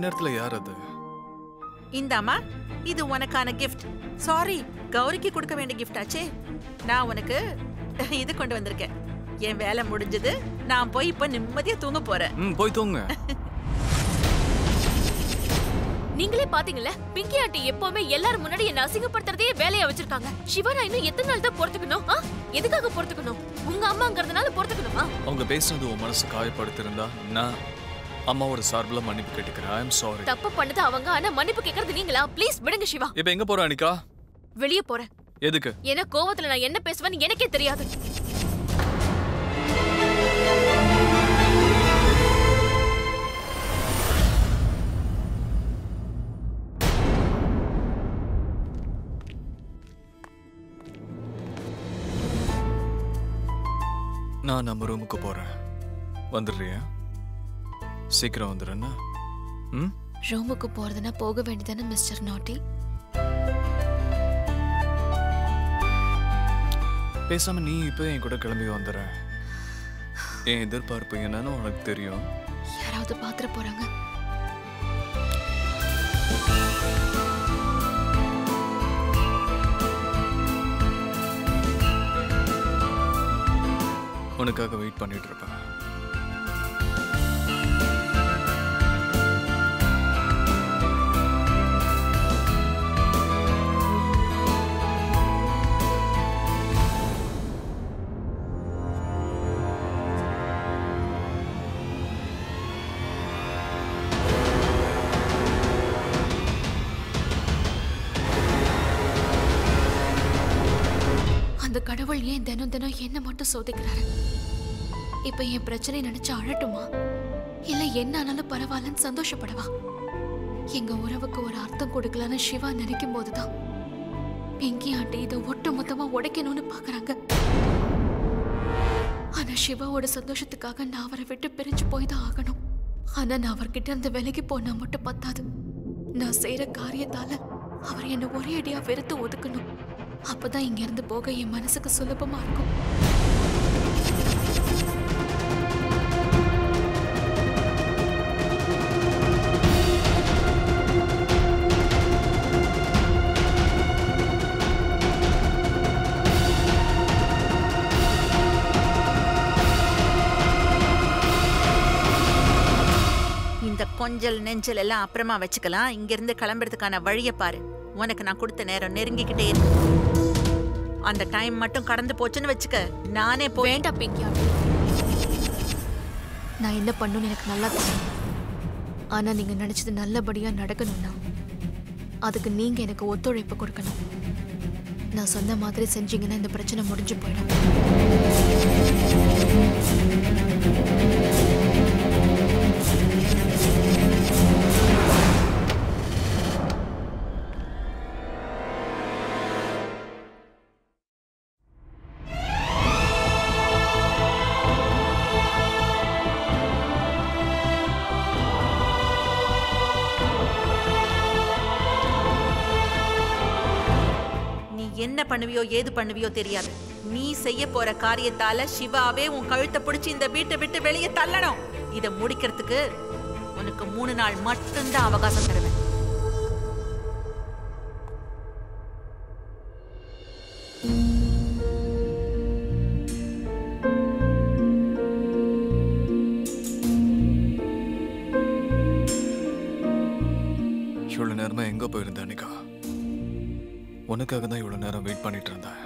நேரத்துல யார் அது இந்தாம்மா இது உனக்கான gift சாரி கௌரிக்கு கொடுக்க வேண்டிய gift ஆச்சே நான் உனக்கு இது கொண்டு வந்திருக்கேன் என் வேலை முடிஞ்சது நான் போய் இப்ப நிம்மதியா தூங்க போறேன் ம் போய் தூங்க நீங்களே பாத்தீங்கல்ல பிங்கி ஆண்டி எப்பவுமே எல்லாரும் முன்னாடி என்ன அசிங்கப்படுத்துறதே வேலையா வச்சிருக்காங்க சிவா நான் இன்னும் எத்தனை நாள் தான் பொறுத்துக்கணும் ஆ? எதுக்காக பொறுத்துக்கணும் உங்க அம்மாங்கிறதுனால பொறுத்துக்கணுமா அவங்க பேசுனது உன் மனசு காயப்படுத்திருந்தா நான் அம்மாவோட சார்பில் மன்னிப்பு கேட்டுக்கிறேன் ஐ எம் சாரி தப்பு பண்ணது அவங்க ஆனா மன்னிப்பு கேக்குறது நீங்களா ப்ளீஸ் விடுங்க சிவா இப்போ எங்க போற அனிகா வெளியே போறேன் எதுக்கு ஏன்னா கோவத்துல நான் என்ன பேசுவேன்னு எனக்கே தெரியாது நான் நம்ம ரூமுக்கு போறேன் வந்துடுறியா சீக்கிரம் வந்துடுறேன்னா ம் ரூமுக்கு போறதுன்னா போக வேண்டியதானே மிஸ்டர் நாட்டி பேசாம நீ இப்போ என் கூட கிளம்பி வந்துடுற என் எதிர்பார்ப்பு என்னன்னு உனக்கு தெரியும் யாராவது பாத்திர போறாங்க உனக்காக வெயிட் பண்ணிட்டு இருப்பேன் அந்த கடவுள் ஏன் தினம் தினம் என்ன மட்டும் சோதிக்கிறாரு இப்ப என் பிரச்சனை நினைச்சு அழட்டுமா இல்ல என்ன ஆனாலும் பரவாயில்லன்னு சந்தோஷப்படவா எங்க உறவுக்கு ஒரு அர்த்தம் கொடுக்கலான்னு சிவா நினைக்கும் போதுதான் பிங்கி ஆண்டி இதை ஒட்டு மொத்தமா உடைக்கணும்னு பாக்குறாங்க ஆனா சிவாவோட சந்தோஷத்துக்காக நான் அவரை விட்டு பிரிஞ்சு போய் தான் ஆகணும் ஆனா நான் அவர்கிட்ட இருந்து விலகி போனா மட்டும் பத்தாது நான் செய்யற காரியத்தால அவர் என்ன ஒரே அடியா வெறுத்து ஒதுக்கணும் அப்பதான் இங்க இருந்து போக என் மனசுக்கு சுலபமா இருக்கும் இந்த கொஞ்சல் நெஞ்சல் எல்லாம் அப்புறமா வச்சுக்கலாம் இங்க இருந்து கிளம்புறதுக்கான வழியை பாரு உனக்கு நான் கொடுத்த நேரம் நெருங்கிக்கிட்டே இருக்கு அந்த டைம் மட்டும் கடந்து போச்சுன்னு வச்சுக்க நானே போய் வேண்டாம் பிங்கி ஆண்டி நான் என்ன பண்ணணும்னு எனக்கு நல்லா தெரியும் ஆனா நீங்க நினைச்சது நல்லபடியா நடக்கணும்னா அதுக்கு நீங்க எனக்கு ஒத்துழைப்பு கொடுக்கணும் நான் சொன்ன மாதிரி செஞ்சீங்கன்னா இந்த பிரச்சனை முடிஞ்சு போயிடும் நீ என்ன பண்ணுவியோ ஏது பண்ணுவியோ தெரியாது நீ செய்ய போற காரியத்தால சிவாவே உன் கழுத்தை பிடிச்சு இந்த வீட்டை விட்டு வெளியே தள்ளணும் இதை முடிக்கிறதுக்கு உனக்கு மூணு நாள் மட்டும்தான் அவகாசம் தருவேன் இவ்வளவு நேரமா எங்க போயிருந்த அனிகா உனக்காக தான் இவ்வளவு நேரம் வெயிட் பண்ணிட்டு இருந்தேன்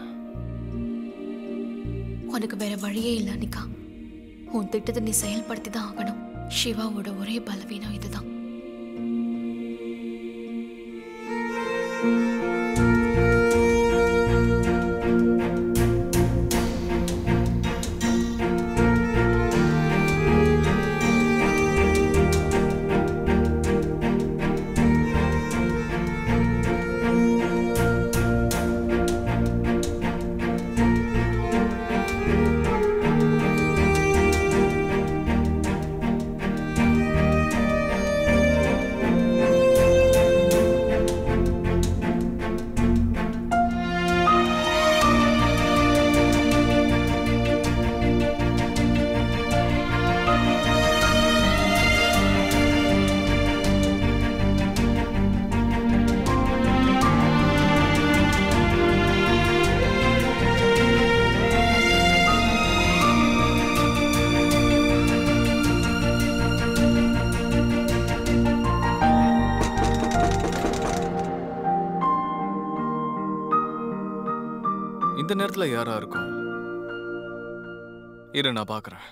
உனக்கு வேற வழியே இல்லை அனிகா உன் திட்டத்தை நீ செயல்படுத்தி தான் ஆகணும் சிவாவோட ஒரே பலவீனம் இதுதான் இந்த நேரத்துல யாரா இருக்கும் இரு நான் பாக்குறேன்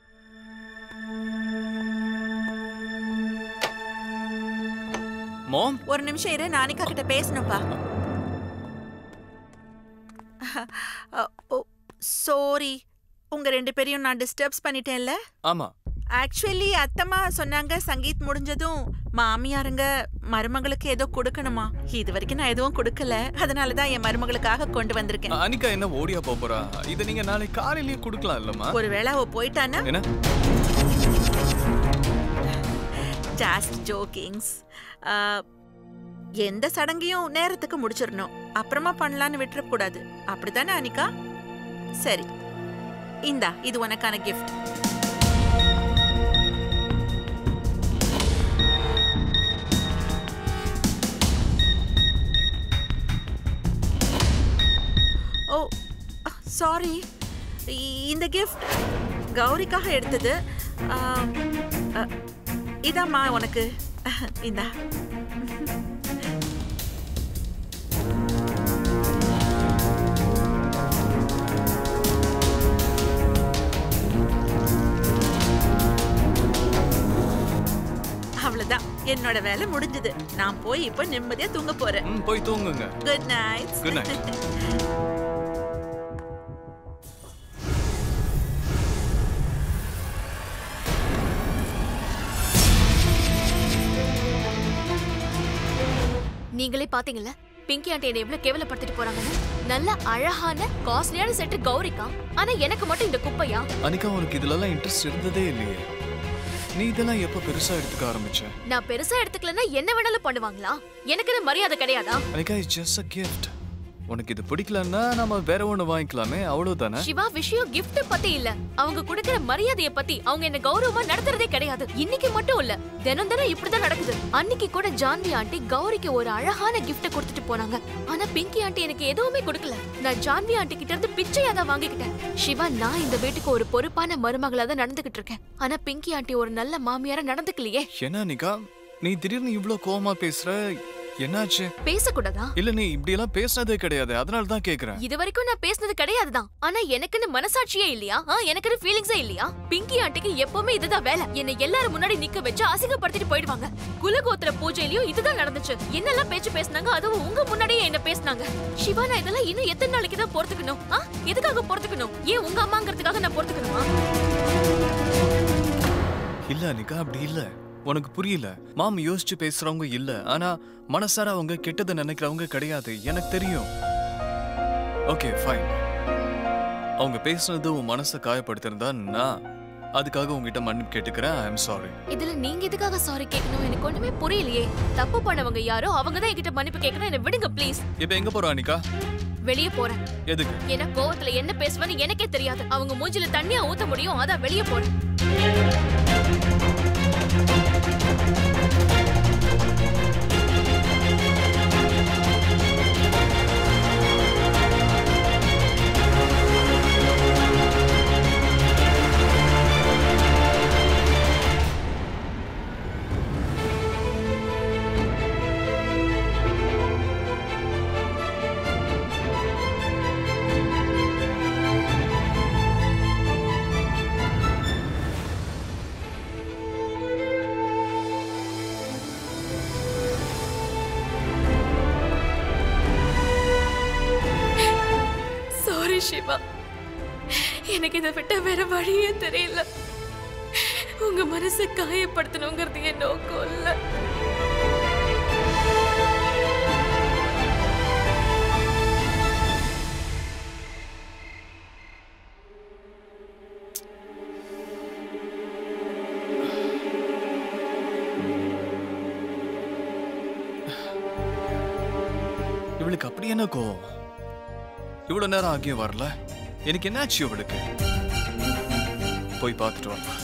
மாம் ஒரு நிமிஷம் இரு நான் அனிகா கிட்ட பேசணும்ப்பா சாரி உங்க ரெண்டு பேரையும் நான் டிஸ்டர்ப்ஸ் பண்ணிட்டேன்ல ஆமா ஆக்சுவலி அத்தம்மா சொன்னாங்க சங்கீத் முடிஞ்சதும் மாமியாருங்க மருமகளுக்கு ஏதோ கொடுக்கணுமா இது வரைக்கும் நான் எதுவும் கொடுக்கல அதனால தான் என் மருமகளுக்காக கொண்டு வந்திருக்கேன் அனிகா என்ன ஓடியா போப் போறா இதை நீங்க நாளைக்கு காலையிலேயே கொடுக்கலாம் இல்லம்மா ஒருவேளை அவ போயிட்டானா என்ன ஜாஸ்ட் ஜோக்கிங்ஸ் எந்த சடங்கையும் நேரத்துக்கு முடிச்சிடணும் அப்புறமா பண்ணலான்னு விட்டுறக்கூடாது அப்படித்தானே அனிகா சரி இந்தா இது உனக்கான கிஃப்ட் ஓ சாரி இந்த கிஃப்ட் கௌரிக்காக எடுத்தது ஆ, அ, இதாம்மா உனக்கு இந்தா அவ்வளவுதான் என்னோட வேலை முடிஞ்சது நான் போய் இப்ப நிம்மதியா தூங்க போறேன் ம் போய் தூங்குங்க குட் நைட் Good night. நீங்களே பாத்தீங்கல்ல பிங்கி ஆண்டி என்னை எவ்வளவு கேவலப்படுத்திட்டு போறாங்கன்னு நல்ல அழகான காஸ்ட்லியான செட்டு கௌரிக்கா ஆனா எனக்கு மட்டும் இந்த குப்பையா அனிகா உனக்கு இதுலலாம் இன்ட்ரெஸ்ட் இருந்ததே இல்லையே நீ இதெல்லாம் எப்ப பெருசா எடுத்துக்க ஆரம்பிச்ச நான் பெருசா எடுத்துக்கலன்னா என்ன வேணாலும் பண்ணுவாங்களா எனக்கு மரியாதை கிடையாதா Anika it's just a gift உனக்கு இது பிடிக்கலன்னா நம்ம வேற ஒண்ணு வாங்கிக்கலாமே அவ்வளவுதானே சிவா விஷயம் gift பத்தி இல்ல அவங்க கொடுக்கிற மரியாதைய பத்தி அவங்க என்ன கௌரவமா நடத்துறதே கிடையாது இன்னைக்கு மட்டும் இல்ல தினம் தினம் இப்படிதான் நடக்குது அன்னைக்கு கூட ஜான்வி ஆண்டி கௌரிக்கு ஒரு அழகான gift கொடுத்துட்டு போனாங்க ஆனா பிங்கி ஆண்டி எனக்கு எதுவுமே கொடுக்கல நான் ஜான்வி ஆண்டி கிட்ட இருந்து பிச்சையா தான் வாங்கிக்கிட்டேன் சிவா நான் இந்த வீட்டுக்கு ஒரு பொறுப்பான மருமகளா தான் நடந்துகிட்டு இருக்கேன் ஆனா பிங்கி ஆண்டி ஒரு நல்ல மாமியாரா நடந்துக்கலையே என்ன அனிகா நீ திடீர்னு இவ்ளோ கோவமா பேசுற என்னாச்சு பேசக்கூடாதா இல்ல நீ இப்படி எல்லாம் பேசினதே கிடையாது அதனால தான் கேக்குறேன் இது வரைக்கும் நான் பேசினது கிடையாதுதான் ஆனா எனக்குன்னு மனசாட்சியே இல்லையா ஆ, எனக்குன்னு ஃபீலிங்ஸே இல்லையா பிங்கி ஆண்டிக்கு எப்பவுமே இதுதான் வேலை என்னை எல்லாரும் முன்னாடி நிக்க வச்சு அசிங்கப்படுத்திட்டு போயிடுவாங்க குலகோத்திர பூஜையிலயும் இதுதான் நடந்துச்சு என்னெல்லாம் பேச்சு பேசுனாங்க அதுவும் உங்க முன்னாடியே என்ன பேசுனாங்க சிவா நான் இதெல்லாம் இன்னும் எத்தனை நாளைக்கு தான் பொறுத்துக்கணும் ஆ எதுக்காக பொறுத்துக்கணும் ஏன் உங்க அம்மாங்கிறதுக்காக நான் பொறுத்துக்கணுமா இல்ல அனிகா அப்படி இல்ல உனக்கு புரியல மாம் யோசிச்சு பேசுறவங்க இல்ல ஆனா மனசார அவங்க கெட்டதை நினைக்கிறவங்க கிடையாது எனக்கு தெரியும் ஓகே ஃபைன் அவங்க பேசுனது உன் மனசை காயப்படுத்திருந்தா நான் அதுக்காக உங்ககிட்ட மன்னிப்பு கேட்டுக்கிறேன் ஐ எம் சாரி இதுல நீங்க எதுக்காக சாரி கேட்கணும் எனக்கு ஒண்ணுமே புரியலையே தப்பு பண்ணவங்க யாரோ அவங்க தான் என்கிட்ட மன்னிப்பு கேட்கணும் என்ன விடுங்க ப்ளீஸ் இப்ப எங்க போறோம் அனிகா வெளியே போறேன் எதுக்கு ஏன்னா கோவத்துல என்ன பேசுவேன்னு எனக்கே தெரியாது அவங்க மூஞ்சில தண்ணியா ஊத்த முடியும் அதான் வெளியே போறேன் சாரி சிவா எனக்கு இதை விட்ட வேற வழியே தெரியல உங்க மனசை காயப்படுத்தணுங்கிறது என் நோக்கம் இல்ல இவளுக்கு அப்படி என்ன கோவம் இவ்வளவு நேரம் ஆகியும் வரல எனக்கு என்னாச்சு இவளுக்கு போய் பார்த்துட்டு வரலாம்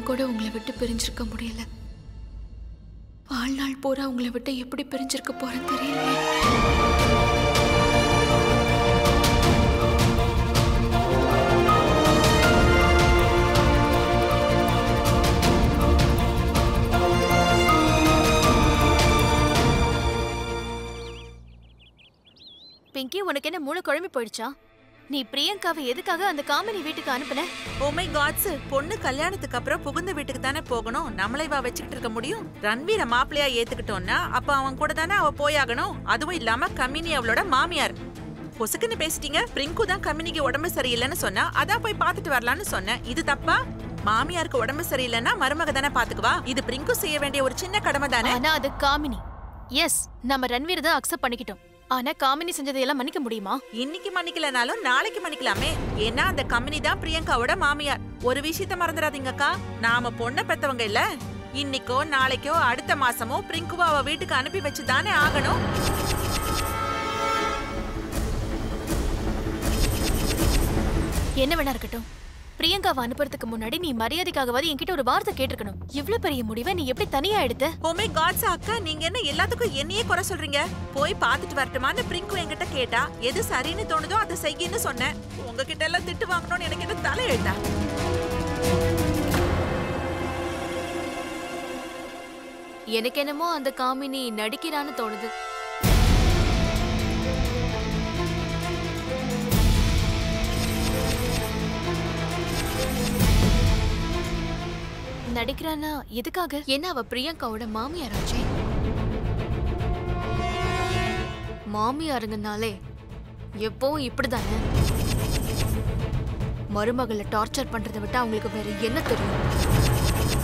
நிமிஷம் கூட உங்களை விட்டு பிரிஞ்சிருக்க முடியல வாழ்நாள் பூரா உங்களை விட்டு எப்படி பிரிஞ்சிருக்க போறேன்னு தெரியல பிங்கி உனக்கு என்ன மூளை குழம்பி போயிடுச்சா நீ பிரியங்காவை எதுக்காக அந்த காமினி வீட்டுக்கு அனுப்புன ஓ மை காட்ஸ் பொண்ணு கல்யாணத்துக்கு அப்புறம் புகுந்த வீட்டுக்கு தானே போகணும் நம்மளை வா வச்சுக்கிட்டு இருக்க முடியும் ரன்வீர மாப்பிள்ளையா ஏத்துக்கிட்டோம்னா அப்ப அவன் கூட தானே அவ போயாகணும் அதுவும் இல்லாம கமினி அவளோட மாமியார் பொசுக்குன்னு பேசிட்டீங்க பிரிங்கு தான் கமினிக்கு உடம்பு சரியில்லைன்னு சொன்னா அதான் போய் பார்த்துட்டு வரலான்னு சொன்னேன் இது தப்பா மாமியாருக்கு உடம்பு சரியில்லைன்னா மருமக தானே பாத்துக்குவா இது பிரிங்கு செய்ய வேண்டிய ஒரு சின்ன கடமை தானே ஆனா அது காமினி எஸ் நம்ம ரன்வீர் தான் அக்செப்ட் பண்ணிக்கிட்டோம் ஆனா காமினி செஞ்சதையெல்லாம் மன்னிக்க முடியுமா இன்னைக்கு மன்னிக்கலனாலும் நாளைக்கு மன்னிக்கலாமே ஏன்னா அந்த கம்பெனி தான் பிரியங்காவோட மாமியார் ஒரு விஷயத்த மறந்துடாதீங்கக்கா நாம பொண்ணை பெத்தவங்க இல்ல இன்னைக்கோ நாளைக்கோ அடுத்த மாசமோ பிரிங்குவா அவ வீட்டுக்கு அனுப்பி வச்சு தானே ஆகணும் என்ன வேணா இருக்கட்டும் பிரியங்காவை அனுப்புறதுக்கு முன்னாடி நீ மரியாதைக்காகவாது என்கிட்ட ஒரு வார்த்தை கேட்டிருக்கணும் இவ்ளோ பெரிய முடிவை நீ எப்படி தனியா எடுத்த ஓமே காட்ஸ் அக்கா நீங்க என்ன எல்லாத்துக்கும் என்னையே குறை சொல்றீங்க போய் பார்த்துட்டு வரட்டுமான்னு பிரிங்கு என்கிட்ட கேட்டா எது சரின்னு தோணுதோ அதை செய்யின்னு சொன்னேன் உங்ககிட்ட எல்லாம் திட்டு வாங்கணும்னு எனக்கு என்ன தலை எழுதா எனக்கு என்னமோ அந்த காமினி நடிக்கிறான்னு தோணுது நடிக்கிறானா எதுக்காக ஏன்னா அவ பிரியங்காவோட மாமியாராச்சே மாமியாருங்கனாலே எப்பவும் இப்படிதானே மருமகளை டார்ச்சர் பண்றதை விட்டு அவங்களுக்கு வேற என்ன தெரியும்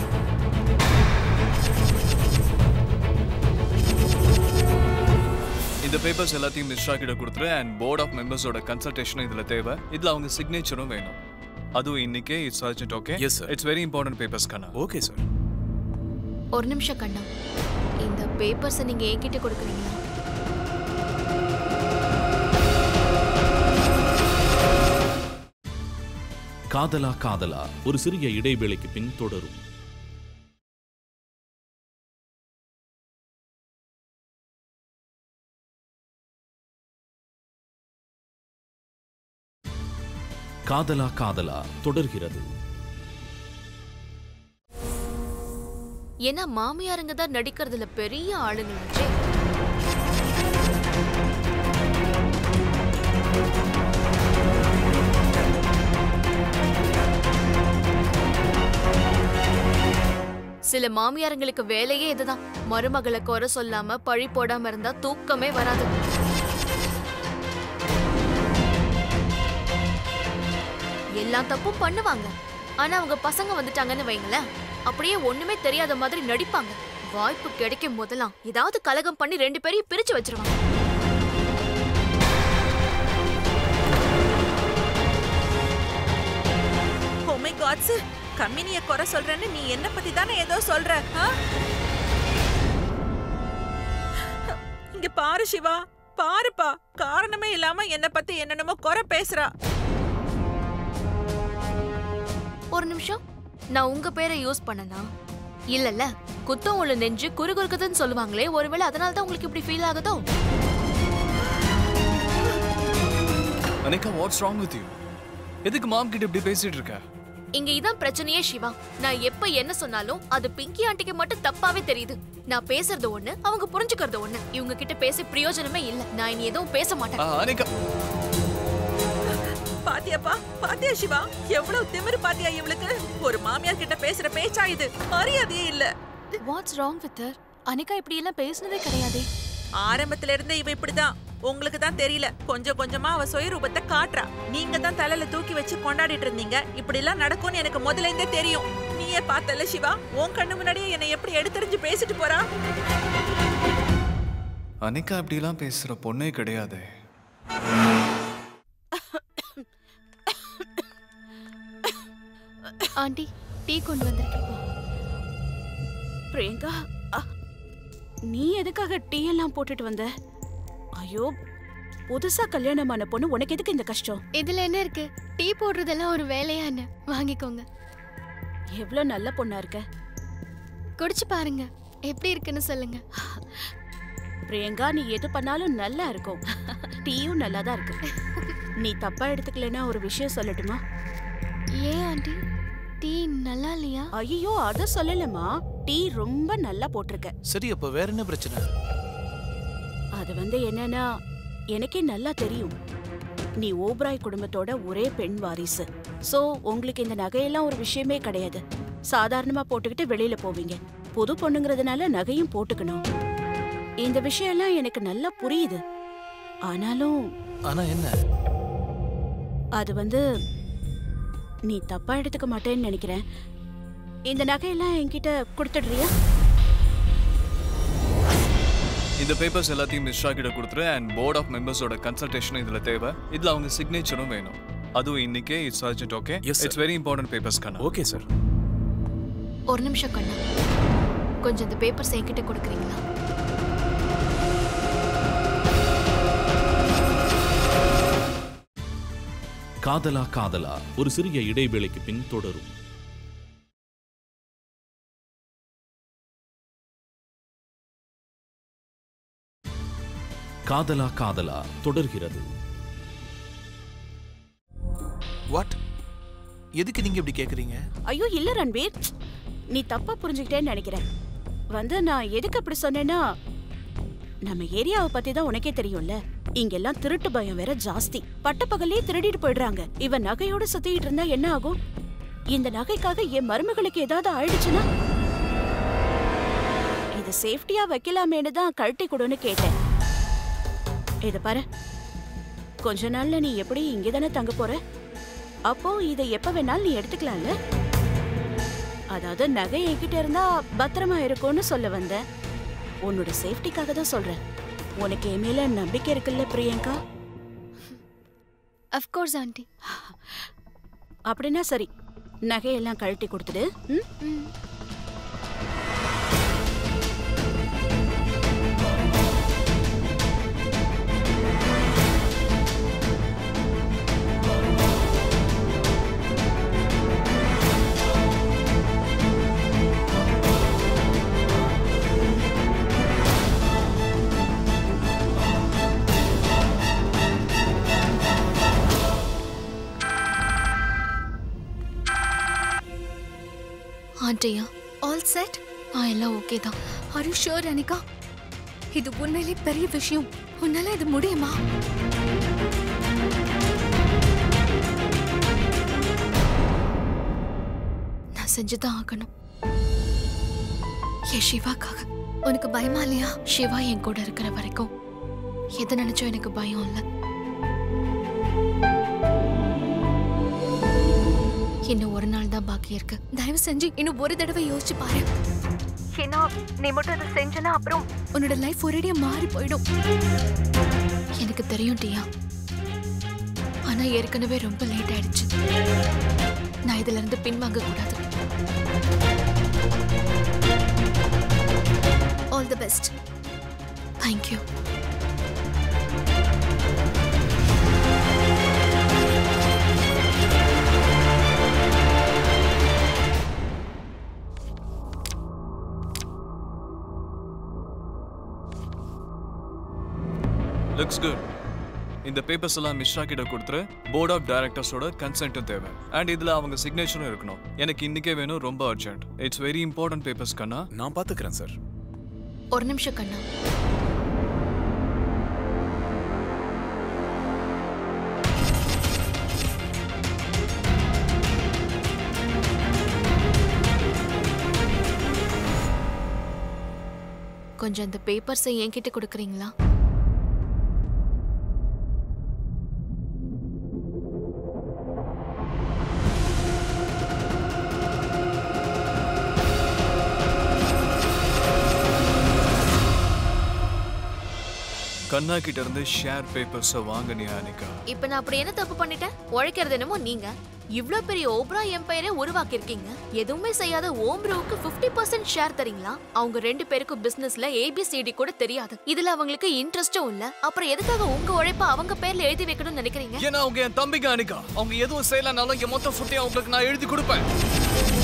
இந்த பேப்பர்ஸ் எல்லாத்தையும் மிஸ்ரா கிட்ட கொடுத்துரு அண்ட் போர்ட் ஆஃப் மெம்பர்ஸோட கன்சல்டேஷனும் இதுல தேவை இதுல அவங்க சிக்னேச்சரும் வேணும் அதுவும் இன்னைக்கே it's urgent okay Yes, sir. It's very important papers கண்ணா ஓகே சார் ஒரு நிமிஷம் கண்ணா இந்த பேப்பர்ஸை நீங்க என்கிட்ட கொடுக்குறீங்களா காதலா காதலா ஒரு சிறிய இடைவேளைக்கு பின் தொடரும் காதலா காதலா தொடர்கிறது ஏன்னா மாமியாருங்க தான் நடிக்கிறதுல பெரிய ஆளுங்களாச்சே சில மாமியாருங்களுக்கு வேலையே இதுதான் மருமகளை குறை சொல்லாம பழி போடாம இருந்தா தூக்கமே வராது எல்லா தப்பும் பண்ணுவாங்க ஆனா அவங்க பசங்க வந்துட்டாங்கன்னு வைங்களேன் அப்படியே ஒண்ணுமே தெரியாத மாதிரி நடிப்பாங்க வாய்ப்பு கிடைக்கும் போதெல்லாம் ஏதாவது கலகம் பண்ணி ரெண்டு பேரையும் பிரிச்சு வச்சிருவாங்க ஓ மை காட்ஸ் கம்பெனிய குறை சொல்றேன்னு நீ என்ன பத்தி தானே ஏதோ சொல்ற ஆ? இங்க பாரு சிவா பாருப்பா காரணமே இல்லாம என்ன பத்தி என்னென்னமோ குறை பேசுறா ஒரு நிமிஷம் நான் உங்க பேரை யூஸ் பண்ணனா இல்லல்ல குத்தம் உள்ள நெஞ்சு குறுகுறுக்குதுன்னு சொல்லுவாங்களே ஒருவேளை அதனால தான் உங்களுக்கு இப்படி ஃபீல் ஆகுதோ Anika what's wrong with you எதுக்கு மாம் கிட்ட இப்படி பேசிட்டு இருக்க இங்க இதான் பிரச்சனையே சிவா நான் எப்ப என்ன சொன்னாலும் அது பிங்கி ஆண்டிக்கு மட்டும் தப்பாவே தெரியுது நான் பேசுறது ஒண்ணு அவங்க புரிஞ்சுக்கிறது ஒண்ணு இவங்க கிட்ட பேசி பிரயோஜனமே இல்ல நான் இனி எதுவும் பேச மாட்டேன் ஆ, அனிகா பாத்தியாப்பா பாத்தியா சிவா எவ்வளவு திமிரு பாத்தியா இவளுக்கு ஒரு மாமியார் கிட்ட பேசுற பேச்சா இது மரியாதையே இல்ல வாட்ஸ் ராங் வித் அனிகா இப்படி எல்லாம் பேசுனதே கிடையாதே ஆரம்பத்துல இருந்தே இவ இப்படிதான் உங்களுக்கு தான் தெரியல கொஞ்சம் கொஞ்சமா அவ சுயரூபத்தை காட்டுறா நீங்க தான் தலையில தூக்கி வச்சு கொண்டாடிட்டு இருந்தீங்க இப்படி எல்லாம் நடக்கும்னு எனக்கு முதல்ல இருந்தே தெரியும் நீயே பார்த்தல சிவா உன் கண்ணு முன்னாடியே என்னை எப்படி எடுத்தறிஞ்சு பேசிட்டு போறா அனிகா இப்படிலாம் பேசுற பொண்ணே கிடையாது ஆண்டி டீ கொண்டு வந்திருக்கேன் பிரியங்கா அ, நீ எதுக்காக டீ எல்லாம் போட்டுட்டு வந்த ஐயோ புதுசா கல்யாணமான பொண்ணு உனக்கு எதுக்கு இந்த கஷ்டம் இதுல என்ன இருக்கு டீ போடுறதெல்லாம் ஒரு வேலையா என்ன வாங்கிக்கோங்க எவ்வளவு நல்ல பொண்ணா இருக்க குடிச்சு பாருங்க எப்படி இருக்குன்னு சொல்லுங்க பிரியங்கா நீ எது பண்ணாலும் நல்லா இருக்கும் டீயும் நல்லா தான் இருக்கு நீ தப்பா எடுத்துக்கலைன்னா ஒரு விஷயம் சொல்லட்டுமா ஏன் ஆண்டி டீ நல்லா இல்லையா ஐயோ அத சொல்லலமா டீ ரொம்ப நல்லா போட்டிருக்க சரி அப்ப வேற என்ன பிரச்சனை அது வந்து என்னன்னா எனக்கே நல்லா தெரியும் நீ ஓப்ராய் குடும்பத்தோட ஒரே பெண் வாரிசு சோ உங்களுக்கு இந்த நகையெல்லாம் ஒரு விஷயமே கிடையாது சாதாரணமா போட்டுக்கிட்டு வெளியில போவீங்க புது பொண்ணுங்கிறதுனால நகையும் போட்டுக்கணும் இந்த விஷயம்லாம் எனக்கு நல்லா புரியுது ஆனாலும் ஆனா என்ன அது வந்து நீ தப்பா எடுத்துக்க மாட்டேன்னு நினைக்கிறேன் இந்த நகையெல்லாம் என்கிட்ட கொடுத்துடுறியா இந்த பேப்பர்ஸ் எல்லாத்தையும் மிஸ்ரா கிட்ட கொடுத்துரு அண்ட் போர்ட் ஆஃப் மெம்பர்ஸோட கன்சல்டேஷனும் இதுல தேவை இதுல அவங்க சிக்னேச்சரும் வேணும் அதுவும் இன்னைக்கே it's urgent okay Yes, sir. It's very important papers கண்ணா ஓகே சார் ஒரு நிமிஷம் கண்ணா கொஞ்சம் இந்த பேப்பர்ஸ் என்கிட்ட கொடுக்குறீங்களா காதலா காதலா ஒரு சிறிய இடைவேளைக்கு பின் தொடரும் காதலா காதலா தொடர்கிறது வாட் எதுக்கு நீங்க இப்படி கேக்குறீங்க ஐயோ இல்ல ரன்வீர் நீ தப்பா புரிஞ்சுக்கிட்டேன்னு நினைக்கிறேன் வந்து நான் எதுக்கு அப்படி சொன்னேன்னா நம்ம ஏரியாவை பத்தி தான் உனக்கே தெரியும்ல இங்கெல்லாம் திருட்டு பயம் வேற ஜாஸ்தி பட்டப்பகலே திருடிட்டு போயிடுறாங்க இவன் நகையோட சுத்திட்டு இருந்தா என்ன ஆகும் இந்த நகைக்காக என் மருமகளுக்கு ஏதாவது ஆயிடுச்சுன்னா இது சேஃப்டியா வைக்கலாமேன்னு தான் கழட்டி கொடுன்னு கேட்டேன் இத பாரு கொஞ்ச நாள்ல நீ எப்படி இங்க தானே தங்க போற அப்போ இதை எப்ப வேணாலும் நீ எடுத்துக்கலாம்ல அதாவது நகை என்கிட்ட இருந்தா பத்திரமா இருக்கும்னு சொல்ல வந்தேன் உன்னோட சேஃப்டிக்காக தான் சொல்றேன் உனக்கு என் மேல நம்பிக்கை இருக்குல்ல பிரியங்கா அஃப்கோர்ஸ் ஆண்டி அப்படின்னா சரி நகையெல்லாம் கழட்டி கொடுத்துடு ம்? ம் ஆண்டியா ஆல் செட் ஆ எல்லாம் ஓகே தான் ஆர் யூ ஷூர் அனிகா இது உண்மையிலே பெரிய விஷயம் உன்னால இது முடியுமா நான் செஞ்சுதான் ஆகணும் என் சிவாக்காக உனக்கு பயமா இல்லையா சிவா என் கூட இருக்கிற வரைக்கும் எதை நினைச்சோ எனக்கு பயம் இல்லை இன்னும் ஒரு நாள் தான் பாக்கி இருக்கு தயவு செஞ்சு இன்னும் ஒரு தடவை யோசிச்சு பாரு ஏன்னா நீ மட்டும் அதை செஞ்சனா அப்புறம் உன்னோட லைஃப் ஒரேடியா மாறி போயிடும் எனக்கு தெரியும் டியா ஆனா ஏற்கனவே ரொம்ப லேட் ஆயிடுச்சு நான் இதுல இருந்து பின்வாங்க கூடாது all the best thank you looks good இந்த பேப்பர்ஸ் எல்லாம் மிஸ்ரா கிட்ட கொடுத்துரு போர்ட் ஆஃப் டைரக்டர்ஸோட கன்சென்ட்டும் தேவை அண்ட் இதுல அவங்க சிக்னேச்சரும் இருக்கணும் எனக்கு இன்னைக்கே வேணும் ரொம்ப urgent it's very important papers கண்ணா நான் பாத்துக்கிறேன் சார் ஒரு நிமிஷம் கண்ணா கொஞ்சம் அந்த பேப்பர்ஸை என்கிட்ட கொடுக்குறீங்களா கண்ணா கிட்ட இருந்து ஷேர் பேப்பர்ஸை வாங்கினியா அனிகா இப்ப நான் அப்படி என்ன தப்பு பண்ணிட்டேன் உழைக்கிறது என்னமோ நீங்க இவ்ளோ பெரிய ஓப்ரா எம்பையரே உருவாக்கி இருக்கீங்க எதுவுமே செய்யாத ஓம் ப்ரோவுக்கு 50% பர்சன்ட் ஷேர் தரீங்களா அவங்க ரெண்டு பேருக்கும் பிசினஸ்ல ஏபிசிடி கூட தெரியாது இதுல அவங்களுக்கு இன்ட்ரெஸ்டும் இல்ல அப்புறம் எதுக்காக உங்க உழைப்ப அவங்க பேர்ல எழுதி வைக்கணும்னு நினைக்கிறீங்க ஏன்னா அவங்க என் தம்பிங்க அனிகா அவங்க எதுவும் செய்யலனாலும் என் மொத்த ஃபுட்டையும் அவங்களுக்கு நான் எழுதி கொடுப்பேன்